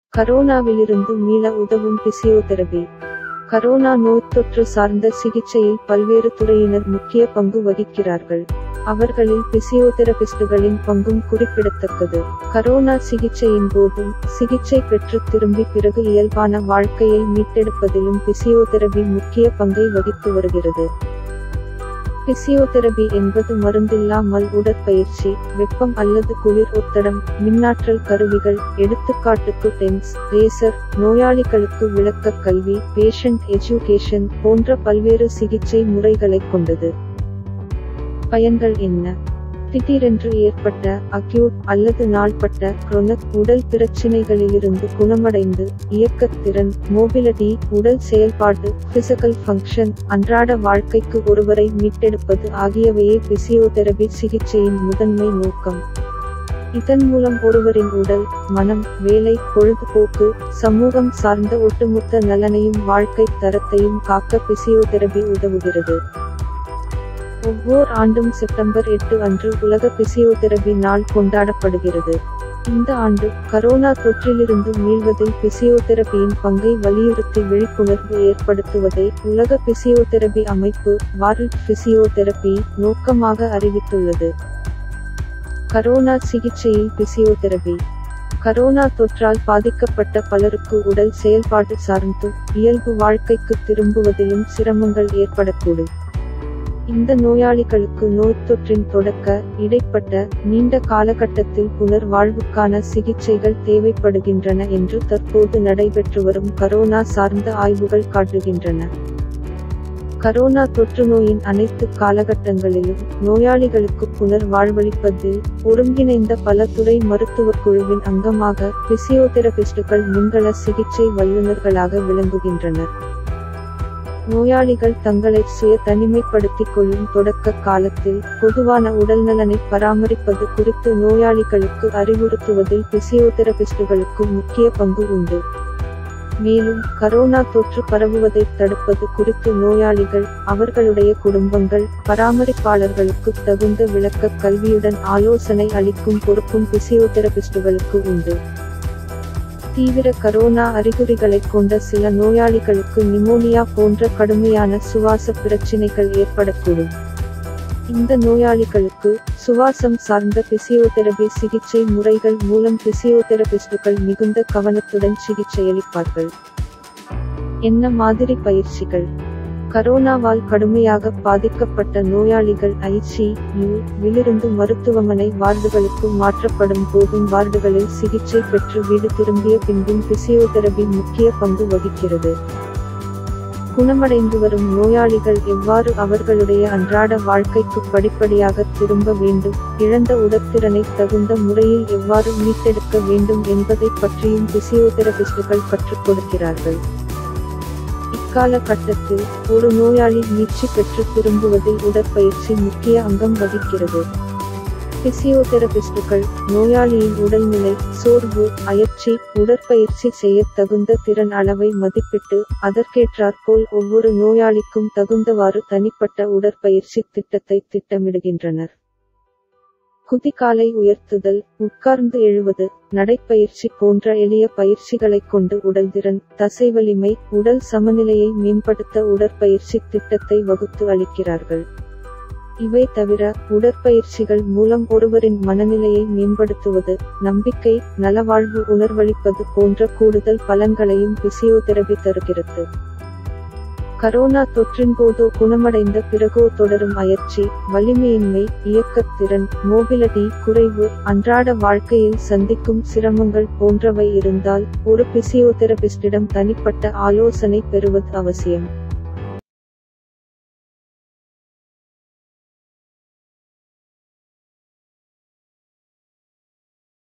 கரோனாவிலிருந்து மீள உதவும் physiotherapy corona நோய்த்தொற்று சார்ந்த சிகிச்சையில் பல்வேறு துறையினர் முக்கிய பங்கு வகிக்கிறார்கள் அவர்களில் பிசியோதெரபிஸ்டுகளின் பங்கும் குறிப்பிடத்தக்கது கரோனா சிகிச்சையின் போதும் சிகிச்சை பெற்று திரும்பி பிறகு இயல்பான வாழ்க்கையை மீட்டெடுப்பதிலும் பிசியோதெரபி முக்கிய பங்கை வகித்து வருகிறது பிசியோதெரபி என்பது மருந்தில்லாமல் உடற்பயிற்சி வெப்பம் அல்லது குளிர் ஒத்தடம் மின்னாற்றல் கருவிகள் எடுத்துக்காட்டுக்கு டென்ஸ் லேசர் நோயாளிகளுக்கு விளக்க கல்வி பேஷண்ட் எஜுகேஷன் போன்ற பல்வேறு சிகிச்சை முறைகளைக் கொண்டது பயன்கள் என்ன திடீரென்று ஏற்பட்ட அக்யூட் அல்லது நாள்பட்ட குரோனக் உடல் பிரச்சினைகளிலிருந்து குணமடைந்து இயக்கத்திறன் மோபிலிட்டி உடல் செயல்பாடு பிசிக்கல் ஃபங்க்ஷன் அன்றாட வாழ்க்கைக்கு ஒருவரை மீட்டெடுப்பது ஆகியவையே பிசியோதெரபி சிகிச்சையின் முதன்மை நோக்கம் இதன் மூலம் ஒருவரின் உடல் மனம் வேலை பொழுதுபோக்கு சமூகம் சார்ந்த ஒட்டுமொத்த நலனையும் வாழ்க்கை தரத்தையும் காக்க பிசியோதெரபி உதவுகிறது ஒவ்வொரு ஆண்டும் செப்டம்பர் எட்டு அன்று உலக பிசியோதெரபி நாள் கொண்டாடப்படுகிறது இந்த ஆண்டு கரோனா தொற்றிலிருந்து மீள்வதில் பிசியோதெரபியின் பங்கை வலியுறுத்தி விழிப்புணர்வு ஏற்படுத்துவதை உலக பிசியோதெரபி அமைப்பு வார்ல்ட் பிசியோதெரபி நோக்கமாக அறிவித்துள்ளது கரோனா சிகிச்சையில் பிசியோதெரபி கரோனா தொற்றால் பாதிக்கப்பட்ட பலருக்கு உடல் செயல்பாடு சார்ந்தும் இயல்பு வாழ்க்கைக்கு திரும்புவதிலும் சிரமங்கள் ஏற்படக்கூடும் இந்த நோயாளிகளுக்கு நோய்த்தொற்றின் தொடக்க இடைப்பட்ட நீண்ட காலகட்டத்தில் புனர் வாழ்வுக்கான சிகிச்சைகள் தேவைப்படுகின்றன என்று தற்போது நடைபெற்று வரும் கரோனா சார்ந்த ஆய்வுகள் காட்டுகின்றன கரோனா தொற்றுநோயின் அனைத்து காலகட்டங்களிலும் நோயாளிகளுக்கு புனர் வாழ்வளிப்பதில் ஒருங்கிணைந்த பல துறை மருத்துவக் குழுவின் அங்கமாக பிசியோதெரபிஸ்டுகள் முன்கள சிகிச்சை வல்லுநர்களாக விளங்குகின்றனர் நோயாளிகள் தங்களை சுய தனிமைப்படுத்திக் கொள்ளும் தொடக்க காலத்தில் பொதுவான உடல்நலனை பராமரிப்பது குறித்து நோயாளிகளுக்கு அறிவுறுத்துவதில் பிசியோதெரபிஸ்டுகளுக்கு முக்கிய பங்கு உண்டு மேலும் கரோனா தொற்று பரவுவதை தடுப்பது குறித்து நோயாளிகள் அவர்களுடைய குடும்பங்கள் பராமரிப்பாளர்களுக்கு தகுந்த விளக்க கல்வியுடன் ஆலோசனை அளிக்கும் பொறுப்பும் பிசியோதெரபிஸ்டுகளுக்கு உண்டு தீவிர கரோனா அறிகுறிகளைக் கொண்ட சில நோயாளிகளுக்கு நிமோனியா போன்ற கடுமையான சுவாச பிரச்சினைகள் ஏற்படக்கூடும் இந்த நோயாளிகளுக்கு சுவாசம் சார்ந்த பிசியோதெரபி சிகிச்சை முறைகள் மூலம் பிசியோதெரபிஸ்டுகள் மிகுந்த கவனத்துடன் சிகிச்சையளிப்பார்கள் என்ன மாதிரி பயிற்சிகள் கரோனாவால் கடுமையாக பாதிக்கப்பட்ட நோயாளிகள் ஐசி யு விலிருந்து மருத்துவமனை வார்டுகளுக்கு மாற்றப்படும் போதும் வார்டுகளில் சிகிச்சை பெற்று வீடு திரும்பிய பின்பும் பிசியோதெரபி முக்கிய பங்கு வகிக்கிறது குணமடைந்து வரும் நோயாளிகள் எவ்வாறு அவர்களுடைய அன்றாட வாழ்க்கைக்கு படிப்படியாக திரும்ப வேண்டும் இழந்த உடற்திறனை தகுந்த முறையில் எவ்வாறு மீட்டெடுக்க வேண்டும் என்பதை பற்றியும் பிசியோதெரபிஸ்டுகள் கற்றுக் கொடுக்கிறார்கள் இக்கால கட்டத்தில் ஒரு நோயாளி மீட்சி பெற்று திரும்புவதில் உடற்பயிற்சி முக்கிய அங்கம் வகிக்கிறது பிசியோதெரபிஸ்டுகள் நோயாளியின் உடல்நிலை சோர்வு அயற்சி உடற்பயிற்சி செய்ய தகுந்த திறன் அளவை மதிப்பிட்டு அதற்கேற்றாற்போல் ஒவ்வொரு நோயாளிக்கும் தகுந்தவாறு தனிப்பட்ட உடற்பயிற்சி திட்டத்தை திட்டமிடுகின்றனர் குதிகாலை உயர்த்துதல் உட்கார்ந்து எழுவது நடைப்பயிற்சி போன்ற எளிய பயிற்சிகளைக் கொண்டு உடல்திறன் தசைவலிமை உடல் சமநிலையை மேம்படுத்த உடற்பயிற்சி திட்டத்தை வகுத்து அளிக்கிறார்கள் இவை தவிர உடற்பயிற்சிகள் மூலம் ஒருவரின் மனநிலையை மேம்படுத்துவது நம்பிக்கை நலவாழ்வு உணர்வளிப்பது போன்ற கூடுதல் பலன்களையும் பிசியோதெரபி தருகிறது கரோனா தொற்றின் போதோ குணமடைந்த பிறகோ தொடரும் அயற்சி வலிமையின்மை இயக்கத்திறன் மோபிலிட்டி குறைவு அன்றாட வாழ்க்கையில் சந்திக்கும் சிரமங்கள் போன்றவை இருந்தால் ஒரு பிசியோதெரபிஸ்டிடம் தனிப்பட்ட ஆலோசனை பெறுவது அவசியம்